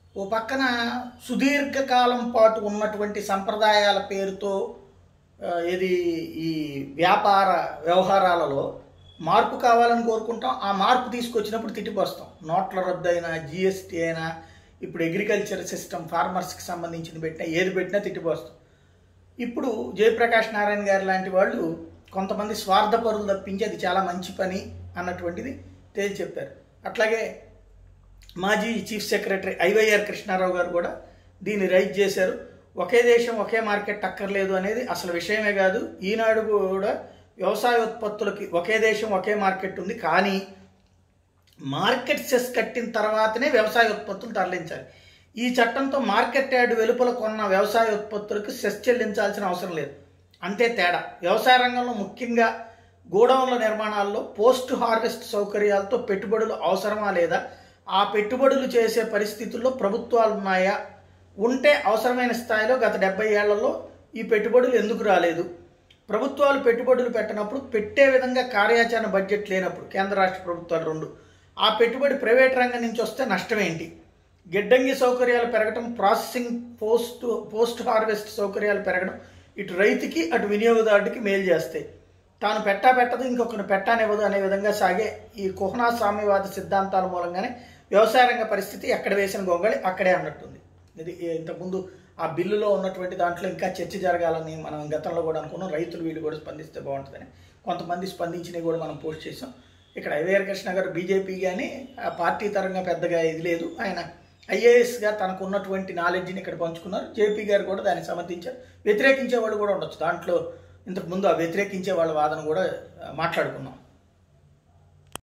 ఓ పక్కన సుదీర్ఘకాలం పాటు ఉన్నటువంటి సంప్రదాయాల పేరుతో ఆ, ఇది ఈ వ్యాపార వ్యవహారాలలో మార్పు కావాలని కోరుకుంటాం ఆ మార్పు తీసుకొచ్చినప్పుడు తిట్టిపోస్తాం నోట్ల రద్దు అయినా జిఎస్టీ అయినా ఇప్పుడు అగ్రికల్చర్ సిస్టమ్ ఫార్మర్స్కి సంబంధించిన పెట్టినా ఏది పెట్టినా తిట్టిపోస్తాం ఇప్పుడు జయప్రకాష్ నారాయణ గారు లాంటి వాళ్ళు కొంతమంది స్వార్థపరులు తప్పించి అది చాలా మంచి పని అన్నటువంటిది తేల్చి చెప్పారు అట్లాగే మాజీ చీఫ్ సెక్రటరీ ఐవైఆర్ కృష్ణారావు గారు కూడా దీన్ని రైజ్ చేశారు ఒకే దేశం ఒకే మార్కెట్ అక్కర్లేదు అనేది అసలు విషయమే కాదు ఈనాడు కూడా వ్యవసాయ ఉత్పత్తులకి ఒకే దేశం ఒకే మార్కెట్ ఉంది కానీ మార్కెట్ సెస్ కట్టిన తర్వాతనే వ్యవసాయ ఉత్పత్తులు తరలించాలి ఈ చట్టంతో మార్కెట్ యార్డ్ వెలుపల కొన్న వ్యవసాయ ఉత్పత్తులకు సెస్ చెల్లించాల్సిన అవసరం లేదు అంతే తేడా వ్యవసాయ రంగంలో ముఖ్యంగా గోడౌన్ల నిర్మాణాల్లో పోస్ట్ హార్వెస్ట్ సౌకర్యాలతో పెట్టుబడులు అవసరమా లేదా ఆ పెట్టుబడులు చేసే పరిస్థితుల్లో ప్రభుత్వాలు ఉన్నాయా ఉంటే అవసరమైన స్థాయిలో గత డెబ్బై ఏళ్లలో ఈ పెట్టుబడులు ఎందుకు రాలేదు ప్రభుత్వాలు పెట్టుబడులు పెట్టినప్పుడు పెట్టే విధంగా కార్యాచరణ బడ్జెట్ లేనప్పుడు కేంద్ర రాష్ట్ర ప్రభుత్వాలు రెండు ఆ పెట్టుబడి ప్రైవేట్ రంగం నుంచి వస్తే నష్టం ఏంటి గిడ్డంగి సౌకర్యాలు పెరగడం ప్రాసెసింగ్ పోస్ట్ పోస్ట్ హార్వెస్ట్ సౌకర్యాలు పెరగడం ఇటు రైతుకి అటు వినియోగదారుడికి మేలు చేస్తాయి తాను పెట్టా పెట్టదు ఇంకొకరిని పెట్టానివ్వదు అనే విధంగా సాగే ఈ కుహనా సామ్యవాద సిద్ధాంతాల మూలంగానే వ్యవసాయ రంగ పరిస్థితి ఎక్కడ వేసిన గొంగళి అక్కడే అన్నట్టుంది ఇది ఇంతకుముందు ఆ బిల్లులో ఉన్నటువంటి దాంట్లో ఇంకా చర్చ జరగాలని మనం గతంలో కూడా అనుకున్నాం రైతులు వీళ్ళు కూడా స్పందిస్తే బాగుంటుందని కొంతమంది స్పందించినవి కూడా మనం పోస్ట్ చేసాం ఇక్కడ ఐవైఆర్ కృష్ణ గారు బీజేపీ కానీ ఆ పార్టీ తరంగా పెద్దగా ఇది లేదు ఆయన ఐఏఎస్గా తనకు ఉన్నటువంటి నాలెడ్జ్ని ఇక్కడ పంచుకున్నారు జేపీ గారు కూడా దాన్ని సమర్థించారు వ్యతిరేకించే వాళ్ళు కూడా ఉండొచ్చు దాంట్లో ఇంతకు ముందు ఆ వ్యతిరేకించే వాళ్ళ వాదన కూడా ఆ, మాట్లాడుకున్నాం